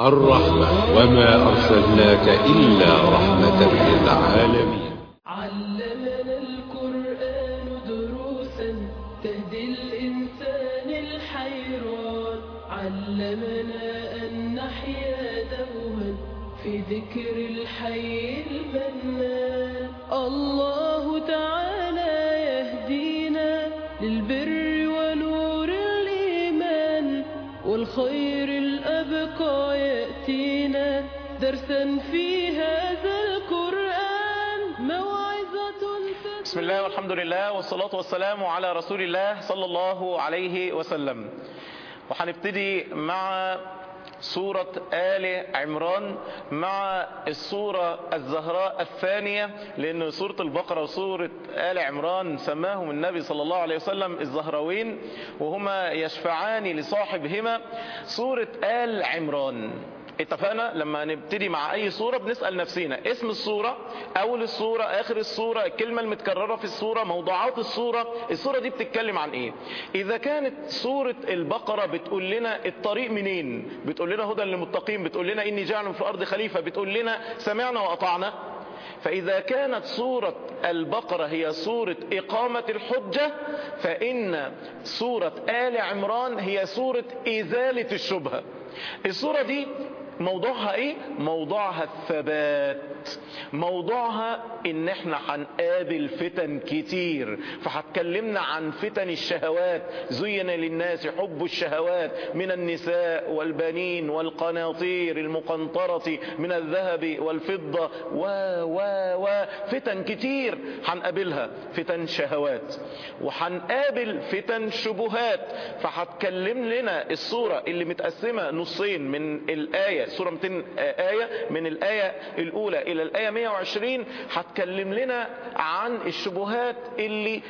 الرحمة وما أرسلناك إلا رحمة للعالمين علمنا القرآن دروسا تهدي الإنسان الحيران علمنا أن نحيا دوما في ذكر الحي المنان الله تعالى يهدينا للبر ونور الإيمان والخير الأبقى يأتينا درسا في هذا القرآن موعظة بسم الله والحمد لله والصلاة والسلام على رسول الله صلى الله عليه وسلم وهنبتدي مع سورة آل عمران مع السورة الزهراء الثانية لأن سورة البقرة وسورة آل عمران سماهم النبي صلى الله عليه وسلم الزهراوين وهما يشفعان لصاحبهما سورة آل عمران اتفقنا لما نبتدي مع اي صورة بنسأل نفسنا اسم الصورة اول الصورة اخر الصورة الكلمة المتكررة في الصورة موضوعات الصورة الصورة دي بتتكلم عن ايه اذا كانت سورة البقرة بتقول لنا الطريق منين بتقول لنا هدى للمتقين بتقول لنا اني جعل في الارض خليفة بتقول لنا سمعنا واطعنا فإذا كانت سورة البقرة هي سورة إقامة الحجة فإن سورة آل عمران هي سورة إزالة الشبهة السورة دي موضوعها ايه موضوعها الثبات موضوعها ان احنا هنقابل فتن كتير فهتكلمنا عن فتن الشهوات زين للناس حب الشهوات من النساء والبنين والقناطير المقنطرة من الذهب والفضة و و و فتن كتير هنقابلها فتن شهوات وهنقابل فتن شبهات فهتكلم لنا الصورة اللي متقسمة نصين من الآية سورة 200 آية من الآية الأولى إلى الآية 120 هتكلم لنا عن الشبهات اللي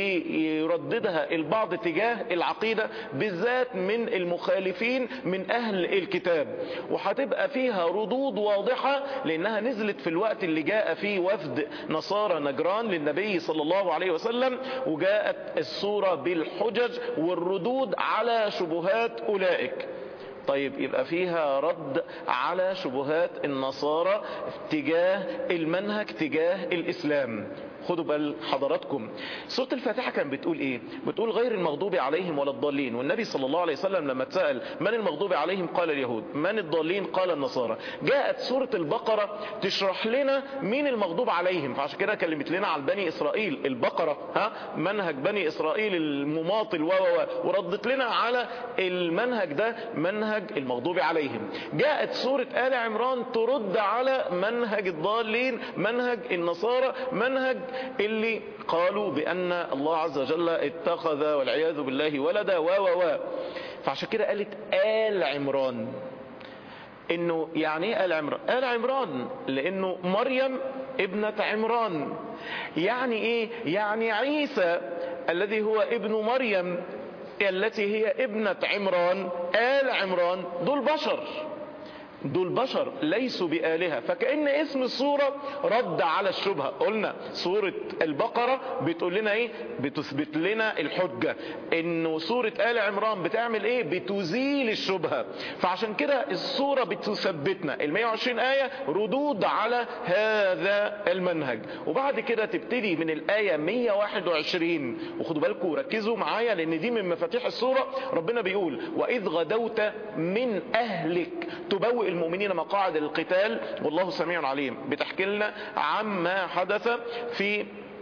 بيرددها البعض تجاه العقيدة بالذات من المخالفين من أهل الكتاب وهتبقى فيها ردود واضحة لأنها نزلت في الوقت اللي جاء فيه وفد نصارى نجران للنبي صلى الله عليه وسلم وجاءت الصورة بالحجج والردود على شبهات أولئك طيب يبقى فيها رد على شبهات النصارى تجاه المنهج تجاه الإسلام خدوا بال حضراتكم سورة الفاتحة كان بتقول ايه بتقول غير المغضوب عليهم ولا الضالين والنبي صلى الله عليه وسلم لما اتسأل من المغضوب عليهم قال اليهود من الضالين قال النصارى جاءت سورة البقرة تشرح لنا مين المغضوب عليهم فعشان كده كلمت لنا عن بني اسرائيل البقرة ها منهج بني اسرائيل المماطل و و وردت لنا على المنهج ده منهج المغضوب عليهم جاءت سورة آل عمران ترد على منهج الضالين منهج النصارى منهج اللي قالوا بأن الله عز وجل اتخذ والعياذ بالله ولدا و و و فعشان كده قالت آل عمران انه يعني ايه آل عمران آل عمران لانه مريم ابنة عمران يعني ايه يعني عيسى الذي هو ابن مريم التي هي ابنة عمران آل عمران دول بشر دول بشر ليسوا بآلهة فكأن اسم السورة رد على الشبهة قلنا سورة البقرة بتقول لنا ايه بتثبت لنا الحجة انه سورة آل عمران بتعمل ايه بتزيل الشبهة فعشان كده السورة بتثبتنا ال 120 آية ردود على هذا المنهج وبعد كده تبتدي من الآية 121 وخدوا بالكم ركزوا معايا لان دي من مفاتيح السورة ربنا بيقول وإذ غدوت من أهلك تبوئ المؤمنين مقاعد القتال والله سميع عليم بتحكي لنا عما حدث في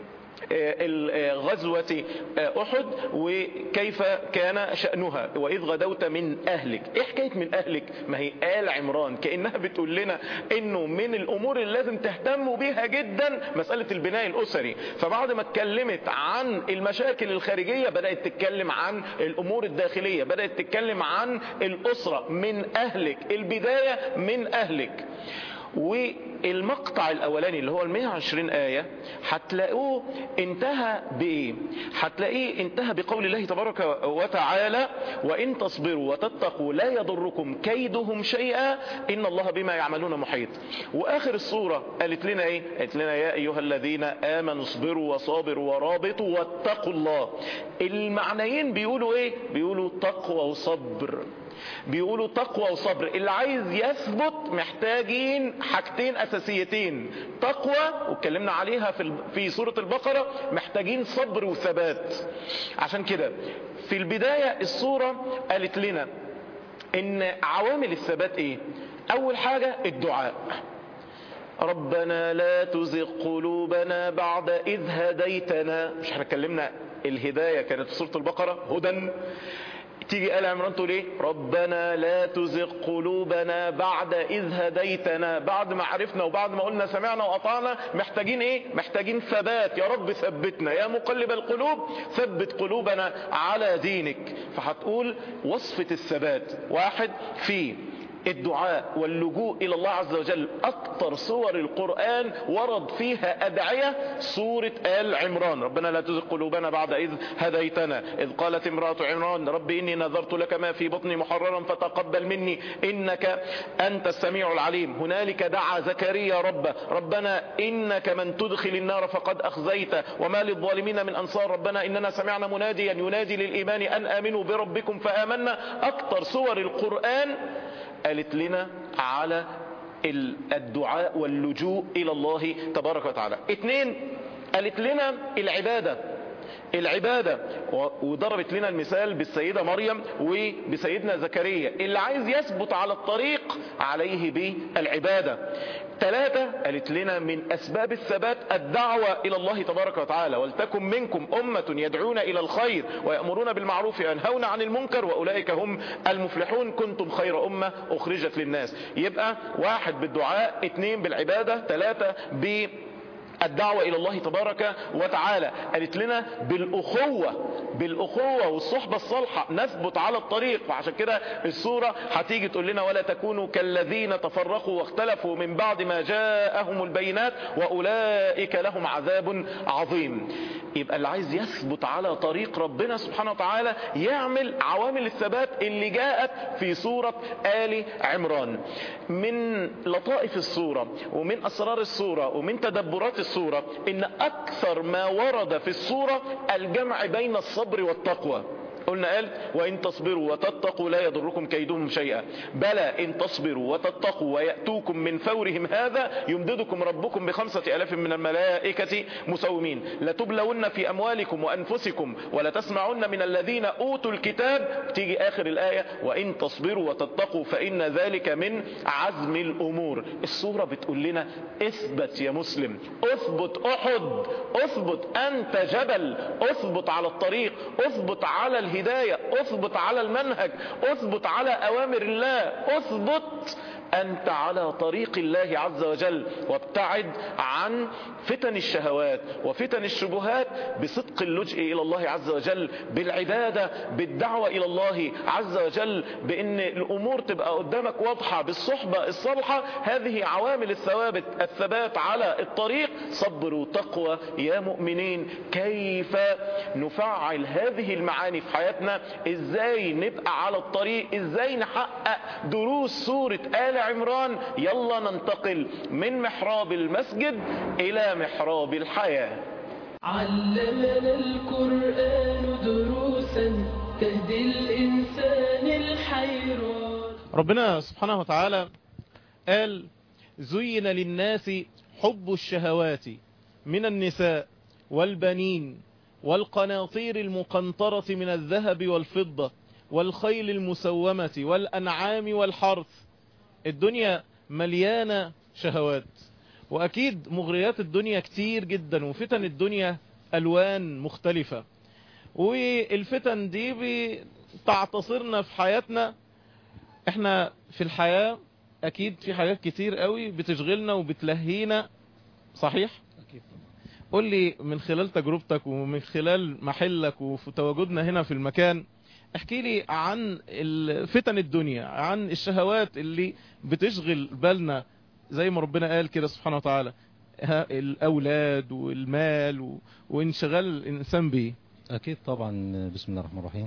غزوة أحد وكيف كان شأنها وإذ غدوت من أهلك إيه حكاية من أهلك ما هي آل عمران كأنها بتقول لنا إنه من الأمور اللي لازم تهتموا بيها جدا مسألة البناء الأسري فبعد ما اتكلمت عن المشاكل الخارجية بدأت تتكلم عن الأمور الداخلية بدأت تتكلم عن الأسرة من أهلك البداية من أهلك والمقطع الاولاني اللي هو ال 120 ايه هتلاقوه انتهى بايه هتلاقيه انتهى بقول الله تبارك وتعالى وان تصبروا وتتقوا لا يضركم كيدهم شيئا ان الله بما يعملون محيط واخر السوره قالت لنا ايه قالت لنا يا ايها الذين امنوا اصبروا وصابروا ورابطوا واتقوا الله المعنيين بيقولوا ايه بيقولوا تقوى وصبر بيقولوا تقوى وصبر اللي عايز يثبت محتاجين حاجتين اساسيتين تقوى واتكلمنا عليها في ال- في سوره البقره محتاجين صبر وثبات عشان كده في البدايه السوره قالت لنا ان عوامل الثبات ايه اول حاجه الدعاء ربنا لا تزغ قلوبنا بعد إذ هديتنا مش احنا اتكلمنا الهداية كانت في سورة البقرة هدى تيجي آل عمران تقول ايه ربنا لا تزغ قلوبنا بعد إذ هديتنا بعد ما عرفنا وبعد ما قلنا سمعنا وأطعنا محتاجين ايه محتاجين ثبات يا رب ثبتنا يا مقلب القلوب ثبت قلوبنا على دينك فهتقول وصفة الثبات واحد في الدعاء واللجوء إلى الله عز وجل أكثر سور القرآن ورد فيها أدعية سورة آل عمران ربنا لا تزغ قلوبنا بعد إذ هديتنا إذ قالت امرأة عمران رب إني نذرت لك ما في بطني محررا فتقبل مني إنك أنت السميع العليم هنالك دعا زكريا ربه ربنا إنك من تدخل النار فقد أخزيت وما للظالمين من أنصار ربنا إننا سمعنا مناديا ينادي للإيمان أن آمنوا بربكم فآمنا أكثر سور القرآن قالت لنا على ال- الدعاء واللجوء إلى الله تبارك وتعالى اثنين قالت لنا العبادة العبادة و- وضربت لنا المثال بالسيدة مريم وبسيدنا زكريا اللي عايز يثبت على الطريق عليه بالعبادة ثلاثة قالت لنا من أسباب الثبات الدعوة إلى الله تبارك وتعالى ولتكن منكم أمة يدعون إلى الخير ويأمرون بالمعروف وينهون عن المنكر وأولئك هم المفلحون كنتم خير أمة أخرجت للناس يبقى واحد بالدعاء اثنين بالعبادة ثلاثة ب الدعوة إلى الله تبارك وتعالى قالت لنا بالأخوة بالأخوة والصحبة الصالحة نثبت على الطريق وعشان كده السورة هتيجي تقول لنا ولا تكونوا كالذين تفرقوا واختلفوا من بعد ما جاءهم البينات وأولئك لهم عذاب عظيم يبقى اللي عايز يثبت على طريق ربنا سبحانه وتعالى يعمل عوامل الثبات اللي جاءت في سورة آل عمران من لطائف السورة ومن أسرار السورة ومن تدبرات السورة إن أكثر ما ورد في السورة الجمع بين الصبر والتقوى قلنا قال وإن تصبروا وتتقوا لا يضركم كيدهم شيئا بلى إن تصبروا وتتقوا ويأتوكم من فورهم هذا يمددكم ربكم بخمسة ألاف من الملائكة مسومين لتبلون في أموالكم وأنفسكم ولتسمعن من الذين أوتوا الكتاب تيجي آخر الآية وإن تصبروا وتتقوا فإن ذلك من عزم الأمور السورة بتقول لنا اثبت يا مسلم اثبت أحد اثبت أنت جبل اثبت على الطريق اثبت على الهداية اثبت على المنهج اثبت على أوامر الله اثبت أنت على طريق الله عز وجل وابتعد عن فتن الشهوات وفتن الشبهات بصدق اللجئ إلى الله عز وجل بالعبادة بالدعوة إلى الله عز وجل بأن الأمور تبقى قدامك واضحة بالصحبة الصالحة هذه عوامل الثوابت الثبات على الطريق صبر وتقوى يا مؤمنين كيف نفعل هذه المعاني في حياتنا ازاي نبقى على الطريق ازاي نحقق دروس سورة آل عمران يلا ننتقل من محراب المسجد إلى محراب الحياة علمنا القرآن دروسا تهدي الإنسان الحيران ربنا سبحانه وتعالى قال زين للناس حب الشهوات من النساء والبنين والقناطير المقنطرة من الذهب والفضة والخيل المسومة والأنعام والحرث الدنيا مليانة شهوات وأكيد مغريات الدنيا كتير جدا وفتن الدنيا ألوان مختلفة والفتن دي بتعتصرنا في حياتنا احنا في الحياة اكيد في حاجات كتير قوي بتشغلنا وبتلهينا صحيح أكيد قول لي من خلال تجربتك ومن خلال محلك وفي تواجدنا هنا في المكان احكي لي عن ال- فتن الدنيا عن الشهوات اللي بتشغل بالنا زي ما ربنا قال كده سبحانه وتعالى ها، الاولاد والمال و... وانشغال الانسان بيه أكيد طبعا بسم الله الرحمن الرحيم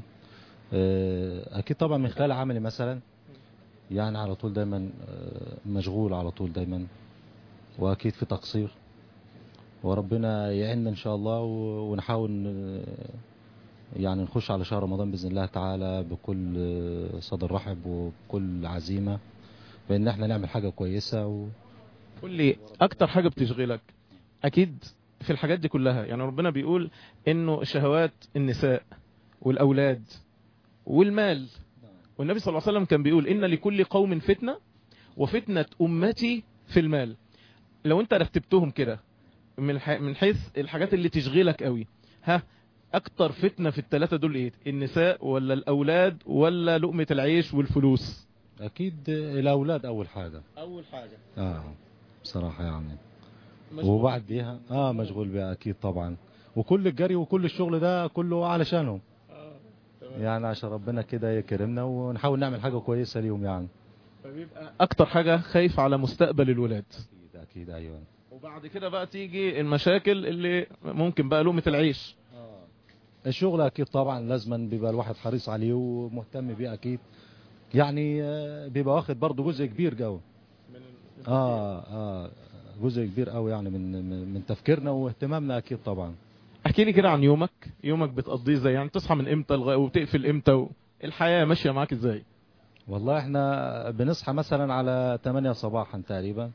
آه، أكيد طبعا من خلال عملي مثلا يعني على طول دايما آه، مشغول على طول دايما وأكيد في تقصير وربنا يعيننا إن شاء الله و- ونحاول ن- يعني نخش على شهر رمضان باذن الله تعالى بكل آه، صدر رحب وبكل عزيمه بان احنا نعمل حاجه كويسه و... قول لي اكتر حاجة بتشغلك اكيد في الحاجات دي كلها يعني ربنا بيقول انه شهوات النساء والاولاد والمال والنبي صلى الله عليه وسلم كان بيقول ان لكل قوم فتنة وفتنة امتي في المال لو انت رتبتهم كده من ح- من حيث الحاجات اللي تشغلك قوي ها اكتر فتنة في الثلاثة دول ايه النساء ولا الاولاد ولا لقمة العيش والفلوس اكيد الاولاد اول حاجه اول حاجة اه بصراحه يعني وبعديها اه مشغول بيها اكيد طبعا وكل الجري وكل الشغل ده كله علشانهم يعني عشان ربنا كده يكرمنا ونحاول نعمل حاجه كويسه ليهم يعني فبيبقى اكتر حاجة خايف على مستقبل الولاد اكيد اكيد ايوه وبعد كده بقى تيجي المشاكل اللي ممكن بقى لقمة العيش الشغل اكيد طبعا لازما بيبقى الواحد حريص عليه ومهتم بيه اكيد يعني آه، بيبقى واخد برضه جزء كبير جو اه اه جزء كبير قوي يعني من من- من تفكيرنا واهتمامنا اكيد طبعا احكي لي كده عن يومك يومك بتقضيه ازاي يعني تصحى من امتى لغاية وبتقفل امتى و... الحياة ماشية معاك ازاي والله احنا بنصحى مثلا على 8 صباحا تقريبا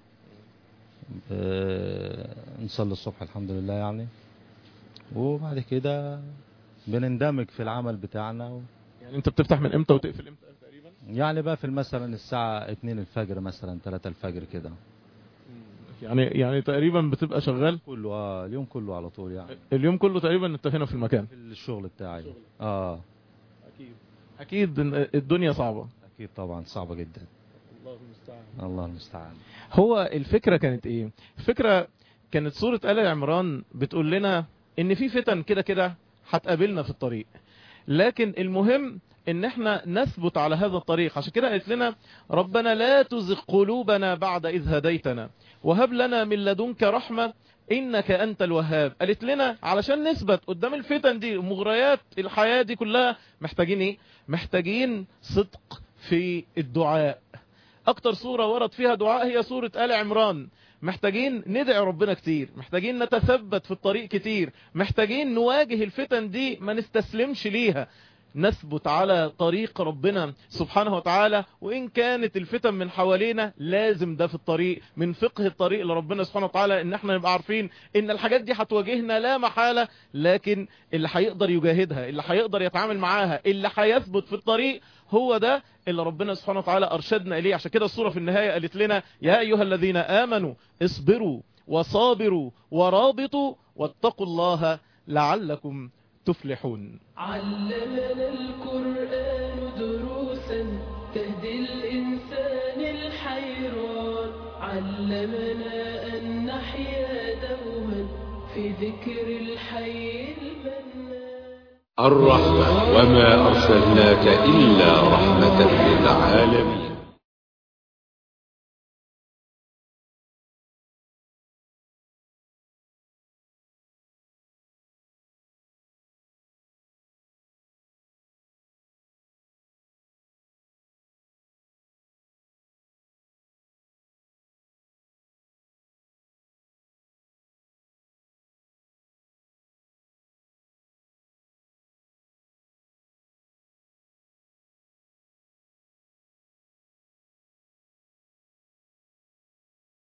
آه، نصلي الصبح الحمد لله يعني وبعد كده بنندمج في العمل بتاعنا و... يعني انت بتفتح من امتى وتقفل امتى تقريبا يعني بقى في مثلا الساعة 2 الفجر مثلا 3 الفجر كده يعني يعني تقريبا بتبقى شغال كله اه اليوم كله على طول يعني اليوم كله تقريبا انت هنا في المكان في الشغل بتاعي اه اكيد اكيد إن الدنيا صعبة اكيد طبعا صعبة جدا الله المستعان الله المستعان هو الفكرة كانت ايه الفكرة كانت سورة آل عمران بتقول لنا ان في فتن كده كده هتقابلنا في الطريق لكن المهم ان احنا نثبت على هذا الطريق عشان كده قالت لنا ربنا لا تزغ قلوبنا بعد اذ هديتنا وهب لنا من لدنك رحمة انك انت الوهاب قالت لنا علشان نثبت قدام الفتن دي مغريات الحياة دي كلها محتاجين ايه محتاجين صدق في الدعاء اكتر سورة ورد فيها دعاء هي سورة آل عمران محتاجين ندعي ربنا كتير محتاجين نتثبت في الطريق كتير محتاجين نواجه الفتن دي ما نستسلمش ليها نثبت على طريق ربنا سبحانه وتعالى وإن كانت الفتن من حوالينا لازم ده في الطريق من فقه الطريق لربنا سبحانه وتعالى إن احنا نبقى عارفين إن الحاجات دي هتواجهنا لا محالة لكن اللي هيقدر يجاهدها اللي هيقدر يتعامل معاها اللي هيثبت في الطريق هو ده اللي ربنا سبحانه وتعالى أرشدنا إليه عشان كده السورة في النهاية قالت لنا يا أيها الذين آمنوا اصبروا وصابروا ورابطوا واتقوا الله لعلكم تفلحون علمنا القرآن دروسا تهدي الإنسان الحيران علمنا أن نحيا دوما في ذكر الحي المنان الرحمة وما أرسلناك إلا رحمة للعالمين